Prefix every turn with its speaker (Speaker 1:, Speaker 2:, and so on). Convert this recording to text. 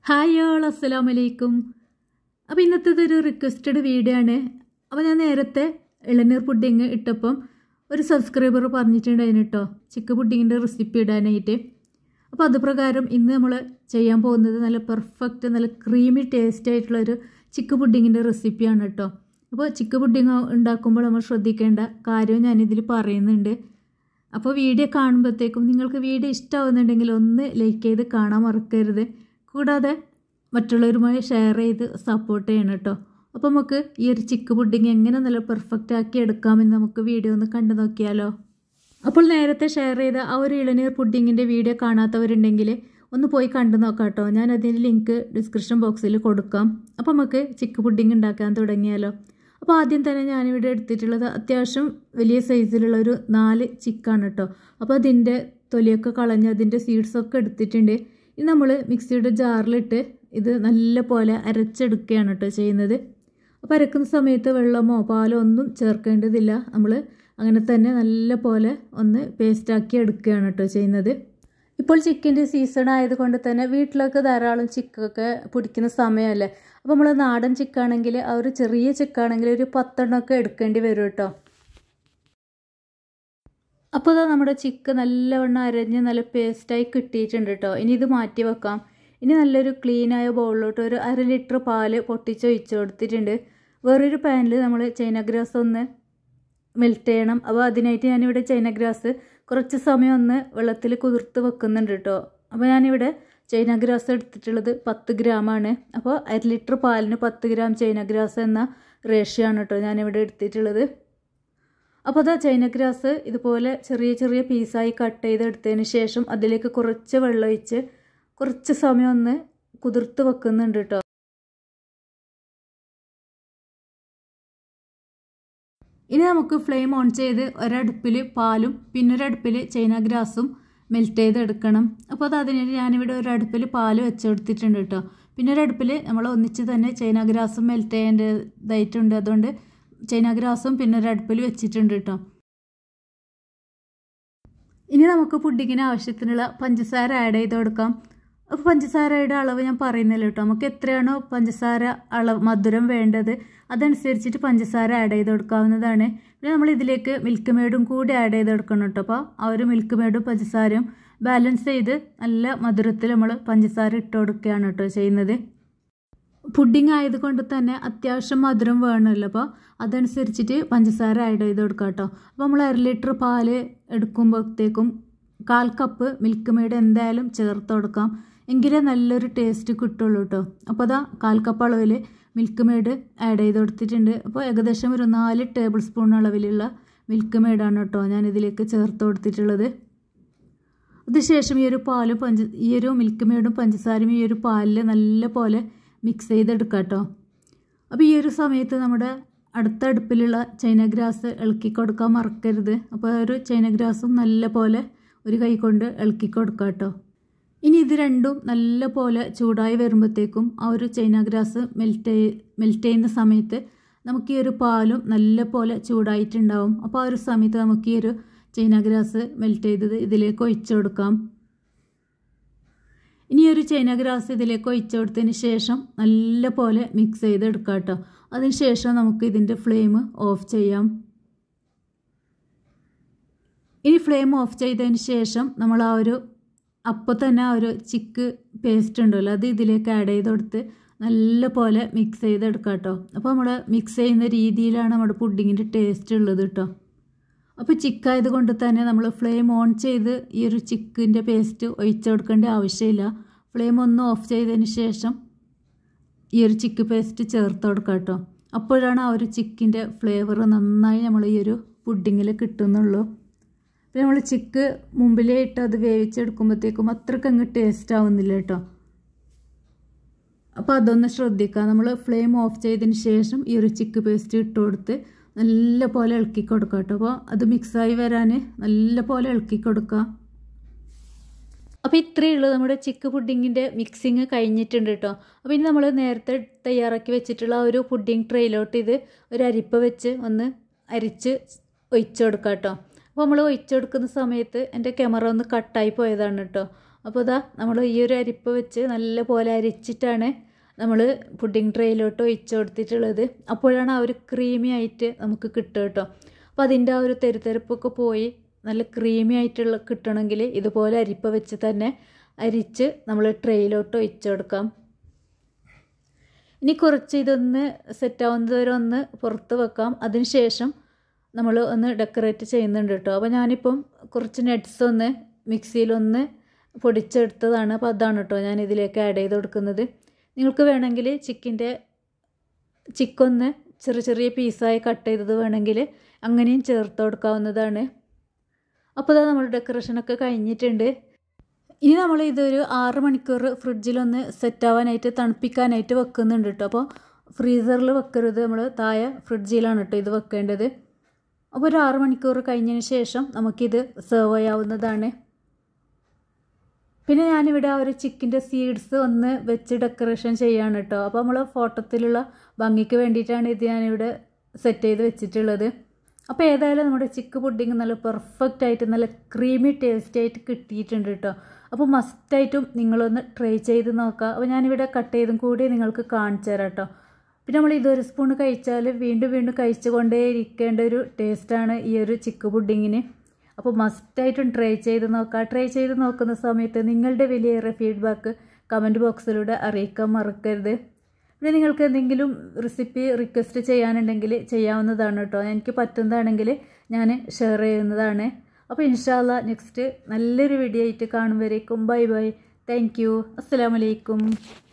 Speaker 1: hi all അസ്സലാം വലൈക്കും അപ്പോൾ ഇന്നത്തേത് ഒരു റിക്വസ്റ്റഡ് വീഡിയോ ആണ് അപ്പോൾ ഞാൻ നേരത്തെ ഇളനീർ പുഡിങ് ഇട്ടപ്പം ഒരു സബ്സ്ക്രൈബർ പറഞ്ഞിട്ടുണ്ടായിരുന്നു കേട്ടോ ചിക്ക് പുഡിങ്ങിൻ്റെ റെസിപ്പി ഇടാനായിട്ട് അപ്പോൾ അത് പ്രകാരം ഇന്ന് നമ്മൾ ചെയ്യാൻ പോകുന്നത് നല്ല പെർഫെക്റ്റ് നല്ല ക്രീമി ടേസ്റ്റ് ആയിട്ടുള്ളൊരു ചിക്ക് പുഡിങ്ങിൻ്റെ റെസിപ്പിയാണ് കേട്ടോ അപ്പോൾ ചിക്ക് പുഡിങ് ഉണ്ടാക്കുമ്പോൾ നമ്മൾ ശ്രദ്ധിക്കേണ്ട കാര്യവും ഞാനിതിൽ പറയുന്നുണ്ട് അപ്പോൾ വീഡിയോ കാണുമ്പോഴത്തേക്കും നിങ്ങൾക്ക് വീഡിയോ ഇഷ്ടമാവുന്നുണ്ടെങ്കിൽ ഒന്ന് ലൈക്ക് ചെയ്ത് കാണാൻ മറക്കരുത് കൂടാതെ മറ്റുള്ളവരുമായി ഷെയർ ചെയ്ത് സപ്പോർട്ട് ചെയ്യണം കേട്ടോ അപ്പോൾ നമുക്ക് ഈ ഒരു ചിക്ക് പുഡിങ് എങ്ങനെ നല്ല പെർഫെക്റ്റ് ആക്കി എടുക്കാമെന്ന് നമുക്ക് വീഡിയോ ഒന്ന് കണ്ടു നോക്കിയാലോ അപ്പോൾ നേരത്തെ ഷെയർ ചെയ്ത ആ ഒരു ഇളനീർ പുഡിങ്ങിൻ്റെ വീഡിയോ കാണാത്തവരുണ്ടെങ്കിൽ ഒന്ന് പോയി കണ്ടു നോക്കാം കേട്ടോ ഞാൻ അതിൻ്റെ ലിങ്ക് ഡിസ്ക്രിപ്ഷൻ ബോക്സിൽ കൊടുക്കാം അപ്പോൾ നമുക്ക് ചിക്ക് പുഡിങ് ഉണ്ടാക്കാൻ തുടങ്ങിയാലോ അപ്പോൾ ആദ്യം തന്നെ ഞാനിവിടെ എടുത്തിട്ടുള്ളത് അത്യാവശ്യം വലിയ സൈസിലുള്ള ഒരു നാല് ചിക്കാണ് കേട്ടോ അപ്പോൾ അതിൻ്റെ തൊലിയൊക്കെ കളഞ്ഞ് അതിൻ്റെ സീഡ്സൊക്കെ എടുത്തിട്ടുണ്ട് ഇത് നമ്മൾ മിക്സിയുടെ ജാറിലിട്ട് ഇത് നല്ല പോലെ അരച്ചെടുക്കുകയാണ് കേട്ടോ ചെയ്യുന്നത് അപ്പോൾ അരക്കുന്ന സമയത്ത് വെള്ളമോ പാലോ ഒന്നും ചേർക്കേണ്ടതില്ല നമ്മൾ അങ്ങനെ തന്നെ നല്ല പോലെ ഒന്ന് പേസ്റ്റാക്കി എടുക്കുകയാണ് കേട്ടോ ചെയ്യുന്നത് ഇപ്പോൾ ചിക്കൻ്റെ സീസൺ ആയതുകൊണ്ട് തന്നെ വീട്ടിലൊക്കെ ധാരാളം ചിക്കൊക്കെ പിടിക്കുന്ന സമയമല്ലേ അപ്പോൾ നമ്മൾ നാടൻ ചിക്കാണെങ്കിൽ ആ ഒരു ചെറിയ ചിക്കാണെങ്കിൽ ഒരു പത്തെണ്ണമൊക്കെ എടുക്കേണ്ടി വരും കേട്ടോ അപ്പോൾ ഇതാ നമ്മുടെ ചിക്ക് നല്ലവണ്ണം അരഞ്ഞ് നല്ല പേസ്റ്റായി കിട്ടിയിട്ടുണ്ട് കേട്ടോ ഇനി ഇത് മാറ്റി വെക്കാം ഇനി നല്ലൊരു ക്ലീനായ ബൗളിലോട്ട് ഒരു അര ലിറ്റർ പാല് പൊട്ടിച്ച് ഒഴിച്ച് കൊടുത്തിട്ടുണ്ട് വേറൊരു പാനിൽ നമ്മൾ ചൈന ഗ്രാസ് ഒന്ന് മെൽറ്റ് ചെയ്യണം അപ്പോൾ അതിനായിട്ട് ഞാനിവിടെ ചൈന ഗ്രാസ് കുറച്ച് സമയം ഒന്ന് വെള്ളത്തിൽ കുതിർത്ത് വെക്കുന്നുണ്ട് കേട്ടോ അപ്പോൾ ഞാനിവിടെ ചൈന ഗ്രാസ് എടുത്തിട്ടുള്ളത് പത്ത് ഗ്രാമാണ് അപ്പോൾ അര ലിറ്റർ പാലിന് പത്ത് ഗ്രാം ചൈന ഗ്രാസ് എന്ന റേഷ്യോ ആണ് കേട്ടോ ഞാനിവിടെ എടുത്തിട്ടുള്ളത് അപ്പോൾ അതാ ചൈന ഗ്രാസ് ഇതുപോലെ ചെറിയ ചെറിയ പീസായി കട്ട് ചെയ്തെടുത്തതിന് ശേഷം അതിലേക്ക് കുറച്ച് വെള്ളം ഒഴിച്ച് കുറച്ച് സമയം ഒന്ന് കുതിർത്ത് വെക്കുന്നുണ്ട് കേട്ടോ ഇനി നമുക്ക് ഫ്ലെയിം ഓൺ ചെയ്ത് ഒരടുപ്പിൽ പാലും പിന്നെ ഒരടുപ്പിൽ ചൈന ഗ്രാസും മെൽറ്റ് ചെയ്തെടുക്കണം അപ്പോൾ അത് അതിന് ഞാനിവിടെ ഒരടുപ്പിൽ പാല് വെച്ചെടുത്തിട്ടുണ്ട് കേട്ടോ പിന്നെ ഒരടുപ്പിൽ നമ്മൾ ഒന്നിച്ച് തന്നെ ചൈന ഗ്രാസും മെൽറ്റ് ചെയ്യേണ്ടതായിട്ടുണ്ട് അതുകൊണ്ട് ചൈന ഗ്രാസും പിന്നെ ഒരടുപ്പിൽ വെച്ചിട്ടുണ്ട് കേട്ടോ ഇനി നമുക്ക് പുഡിങ്ങിന് ആവശ്യത്തിനുള്ള പഞ്ചസാര ആഡ് ചെയ്ത് കൊടുക്കാം അപ്പോൾ പഞ്ചസാരയുടെ അളവ് ഞാൻ പറയുന്നില്ല കേട്ടോ നമുക്ക് എത്രയാണോ പഞ്ചസാര അളവ് മധുരം വേണ്ടത് അതനുസരിച്ചിട്ട് പഞ്ചസാര ആഡ് ചെയ്ത് കൊടുക്കാവുന്നതാണ് പിന്നെ നമ്മൾ ഇതിലേക്ക് മിൽക്ക് മേഡും കൂടി ആഡ് ചെയ്ത് കൊടുക്കണം കേട്ടോ അപ്പോൾ ആ ഒരു മിൽക്ക് മേഡും പഞ്ചസാരയും ബാലൻസ് ചെയ്ത് നല്ല മധുരത്തിൽ നമ്മൾ പഞ്ചസാര ഇട്ട് കൊടുക്കുകയാണ് കേട്ടോ ചെയ്യുന്നത് പുഡിങ് ആയതുകൊണ്ട് തന്നെ അത്യാവശ്യം മധുരം വേണമല്ലോ അപ്പോൾ അതനുസരിച്ചിട്ട് പഞ്ചസാര ആഡ് ചെയ്ത് കൊടുക്കാം കേട്ടോ അപ്പോൾ നമ്മൾ അര ലിറ്റർ പാല് എടുക്കുമ്പോഴത്തേക്കും കാൽ കപ്പ് മിൽക്ക് മെയ്ഡ് എന്തായാലും ചേർത്ത് കൊടുക്കാം എങ്കിലേ നല്ലൊരു ടേസ്റ്റ് കിട്ടുള്ളൂ കേട്ടോ അപ്പോൾ അതാ കാൽ കപ്പ് അളവിൽ മിൽക്ക് മെയ്ഡ് ആഡ് ചെയ്ത് കൊടുത്തിട്ടുണ്ട് അപ്പോൾ ഏകദേശം ഒരു നാല് ടേബിൾ സ്പൂൺ അളവിലുള്ള മിൽക്ക് മെയ്ഡാണ് കേട്ടോ ഞാൻ ഇതിലേക്ക് ചേർത്ത് കൊടുത്തിട്ടുള്ളത് അതിനുശേഷം ഈ ഒരു പാലും പഞ്ച ഈ ഒരു മിൽക്ക് മെയ്ഡും പഞ്ചസാരയും ഈ ഒരു പാലിൽ നല്ല പോലെ മിക്സ് ചെയ്തെടുക്കാം കേട്ടോ അപ്പോൾ ഈ ഒരു സമയത്ത് നമ്മുടെ അടുത്ത അടുപ്പിലുള്ള ചൈന ഗ്രാസ് ഇളക്കി കൊടുക്കാൻ മറക്കരുത് അപ്പോൾ ഒരു ചൈന ഗ്രാസും നല്ല പോലെ ഒരു കൈ കൊണ്ട് ഇളക്കി കൊടുക്കാം കേട്ടോ ഇനി ഇത് രണ്ടും നല്ല പോലെ ചൂടായി വരുമ്പോഴത്തേക്കും ആ ഒരു ചൈന ഗ്രാസ് മെൽറ്റ് മെൽറ്റ് ചെയ്യുന്ന സമയത്ത് നമുക്ക് ഈ ഒരു പാലും നല്ല പോലെ ചൂടായിട്ടുണ്ടാവും അപ്പോൾ ആ ഒരു സമയത്ത് നമുക്ക് ഈ ഒരു ചൈന ഗ്രാസ് മെൽറ്റ് ചെയ്തത് ഇതിലേക്ക് ഒഴിച്ചു കൊടുക്കാം ഇനി ഒരു ചൈന ഗ്രാസ് ഇതിലേക്ക് ഒഴിച്ചു കൊടുത്തതിന് ശേഷം നല്ല പോലെ മിക്സ് ചെയ്തെടുക്കാം കേട്ടോ അതിന് ശേഷം നമുക്ക് ഇതിൻ്റെ ഫ്ലെയിം ഓഫ് ചെയ്യാം ഇനി ഫ്ലെയിം ഓഫ് ചെയ്തതിന് ശേഷം നമ്മൾ ആ ഒരു അപ്പോൾ തന്നെ ആ ഒരു ചിക്ക് പേസ്റ്റ് ഉണ്ടല്ലോ അത് ഇതിലേക്ക് ആഡ് ചെയ്ത് കൊടുത്ത് നല്ല പോലെ മിക്സ് ചെയ്തെടുക്കാം കേട്ടോ അപ്പോൾ നമ്മൾ മിക്സ് ചെയ്യുന്ന രീതിയിലാണ് നമ്മുടെ പുഡിങ്ങിൻ്റെ ടേസ്റ്റ് ഉള്ളത് കേട്ടോ അപ്പോൾ ചിക്കായത് കൊണ്ട് തന്നെ നമ്മൾ ഫ്ലെയിം ഓൺ ചെയ്ത് ഈ ഒരു ചിക്കിൻ്റെ പേസ്റ്റ് ഒഴിച്ചു കൊടുക്കേണ്ട ആവശ്യമില്ല ഫ്ലെയിം ഒന്ന് ഓഫ് ചെയ്തതിന് ശേഷം ഈ ഒരു ചിക്ക് പേസ്റ്റ് ചേർത്ത് കൊടുക്കാം കേട്ടോ അപ്പോഴാണ് ആ ഒരു ചിക്കിൻ്റെ ഫ്ലേവർ നന്നായി നമ്മൾ ഈ ഒരു പുഡിങ്ങിൽ കിട്ടുന്നുള്ളൂ പിന്നെ നമ്മൾ ചിക്ക് മുമ്പിലേ ഇട്ട് അത് വേവിച്ചെടുക്കുമ്പോഴത്തേക്കും അത്രയ്ക്ക് അങ്ങ് ടേസ്റ്റ് ആവുന്നില്ല കേട്ടോ അപ്പോൾ അതൊന്ന് ശ്രദ്ധിക്കുക നമ്മൾ ഫ്ലെയിം ഓഫ് ചെയ്തതിന് ശേഷം ഈ ഒരു ചിക്ക് പേസ്റ്റ് ഇട്ട് കൊടുത്ത് നല്ല പോലെ ഇളക്കി കൊടുക്കുക കേട്ടോ അപ്പോൾ അത് മിക്സായി വരാൻ നല്ല പോലെ ഇളക്കി കൊടുക്കുക അപ്പോൾ ഇത്രയേ ഉള്ളൂ നമ്മുടെ ചിക്ക് പുഡിങ്ങിൻ്റെ മിക്സിങ് കഴിഞ്ഞിട്ടുണ്ട് കേട്ടോ അപ്പോൾ ഇനി നമ്മൾ നേരത്തെ തയ്യാറാക്കി വെച്ചിട്ടുള്ള ആ ഒരു പുഡിങ് ട്രെയിലോട്ട് ഇത് ഒരു അരിപ്പ വെച്ച് ഒന്ന് അരിച്ച് ഒഴിച്ചു കൊടുക്കാം കേട്ടോ അപ്പോൾ നമ്മൾ ഒഴിച്ചു കൊടുക്കുന്ന സമയത്ത് എൻ്റെ ക്യാമറ ഒന്ന് കട്ടായി പോയതാണ് കേട്ടോ അപ്പോൾ ഇതാ നമ്മൾ ഈ ഒരു അരിപ്പ വെച്ച് നല്ല പോലെ അരിച്ചിട്ടാണ് നമ്മൾ പുഡിംഗ് ട്രേയിലോട്ട് ഒഴിച്ചു കൊടുത്തിട്ടുള്ളത് അപ്പോഴാണ് ആ ഒരു ക്രീമി ആയിട്ട് നമുക്ക് കിട്ടുക കേട്ടോ അപ്പോൾ അതിൻ്റെ ആ ഒരു തെരുതെരുപ്പൊക്കെ പോയി നല്ല ക്രീമി ആയിട്ടുള്ള കിട്ടണമെങ്കിൽ ഇതുപോലെ അരിപ്പ വെച്ച് തന്നെ അരിച്ച് നമ്മൾ ട്രേയിലോട്ട് ഒഴിച്ചു കൊടുക്കാം ഇനി കുറച്ച് ഇതൊന്ന് സെറ്റാവുന്നത് വരെ ഒന്ന് പുറത്ത് വെക്കാം അതിന് ശേഷം നമ്മൾ ഒന്ന് ഡെക്കറേറ്റ് ചെയ്യുന്നുണ്ട് കേട്ടോ അപ്പോൾ ഞാനിപ്പം കുറച്ച് നട്ട്സ് ഒന്ന് മിക്സിയിലൊന്ന് പൊടിച്ചെടുത്തതാണ് അപ്പോൾ അതാണ് കേട്ടോ ഞാൻ ഇതിലേക്ക് ആഡ് ചെയ്ത് കൊടുക്കുന്നത് നിങ്ങൾക്ക് വേണമെങ്കിൽ ചിക്കൻ്റെ ചിക്കൊന്ന് ചെറിയ ചെറിയ പീസായി കട്ട് ചെയ്തത് വേണമെങ്കിൽ അങ്ങനെയും ചേർത്ത് കൊടുക്കാവുന്നതാണ് അപ്പോൾ ഇതാ നമ്മൾ ഡെക്കറേഷനൊക്കെ കഴിഞ്ഞിട്ടുണ്ട് ഇനി നമ്മൾ ഇതൊരു ആറ് മണിക്കൂർ ഫ്രിഡ്ജിലൊന്ന് സെറ്റ് ആവാനായിട്ട് തണുപ്പിക്കാനായിട്ട് വെക്കുന്നുണ്ട് കേട്ടോ അപ്പോൾ ഫ്രീസറിൽ വെക്കരുത് നമ്മൾ താഴെ ഫ്രിഡ്ജിലാണ് കേട്ടോ ഇത് വെക്കേണ്ടത് അപ്പോൾ ഒരു ആറ് മണിക്കൂർ കഴിഞ്ഞതിന് ശേഷം നമുക്കിത് സെർവ് ചെയ്യാവുന്നതാണ് പിന്നെ ഞാനിവിടെ ആ ഒരു ചിക്കൻ്റെ സീഡ്സ് ഒന്ന് വെച്ച് ഡെക്കറേഷൻ ചെയ്യാണ് കേട്ടോ അപ്പോൾ നമ്മൾ ഫോട്ടോത്തിലുള്ള ഭംഗിക്ക് വേണ്ടിയിട്ടാണ് ഇത് ഞാനിവിടെ സെറ്റ് ചെയ്ത് വെച്ചിട്ടുള്ളത് അപ്പോൾ ഏതായാലും നമ്മുടെ ചിക്ക് പുഡിങ് നല്ല പെർഫെക്റ്റ് ആയിട്ട് നല്ല ക്രീമി ടേസ്റ്റ് ആയിട്ട് കിട്ടിയിട്ടുണ്ട് കേട്ടോ അപ്പോൾ മസ്റ്റായിട്ടും നിങ്ങളൊന്ന് ട്രൈ ചെയ്ത് നോക്കുക അപ്പോൾ ഞാനിവിടെ കട്ട് ചെയ്തും കൂടി നിങ്ങൾക്ക് കാണിച്ചു തരാം കേട്ടോ പിന്നെ നമ്മൾ ഇതൊരു സ്പൂൺ കഴിച്ചാൽ വീണ്ടും വീണ്ടും കഴിച്ചുകൊണ്ടേ ഇരിക്കേണ്ട ഒരു ടേസ്റ്റാണ് ഈ ഒരു ചിക്ക് പുഡിങ്ങിന് അപ്പോൾ മസ്റ്റായിട്ടും ട്രൈ ചെയ്ത് നോക്കുക ട്രൈ ചെയ്ത് നോക്കുന്ന സമയത്ത് നിങ്ങളുടെ വിലയേറെ ഫീഡ്ബാക്ക് കമൻറ്റ് ബോക്സിലൂടെ അറിയിക്കാൻ മറക്കരുത് പിന്നെ നിങ്ങൾക്ക് എന്തെങ്കിലും റെസിപ്പി റിക്വസ്റ്റ് ചെയ്യാനുണ്ടെങ്കിൽ ചെയ്യാവുന്നതാണ് കേട്ടോ എനിക്ക് പറ്റുന്നതാണെങ്കിൽ ഞാൻ ഷെയർ ചെയ്യുന്നതാണ് അപ്പോൾ ഇൻഷാല്ല നെക്സ്റ്റ് നല്ലൊരു വീഡിയോ ആയിട്ട് കാണും വരേക്കും ബൈ ബൈ താങ്ക് യു അസ്സാം വലൈക്കും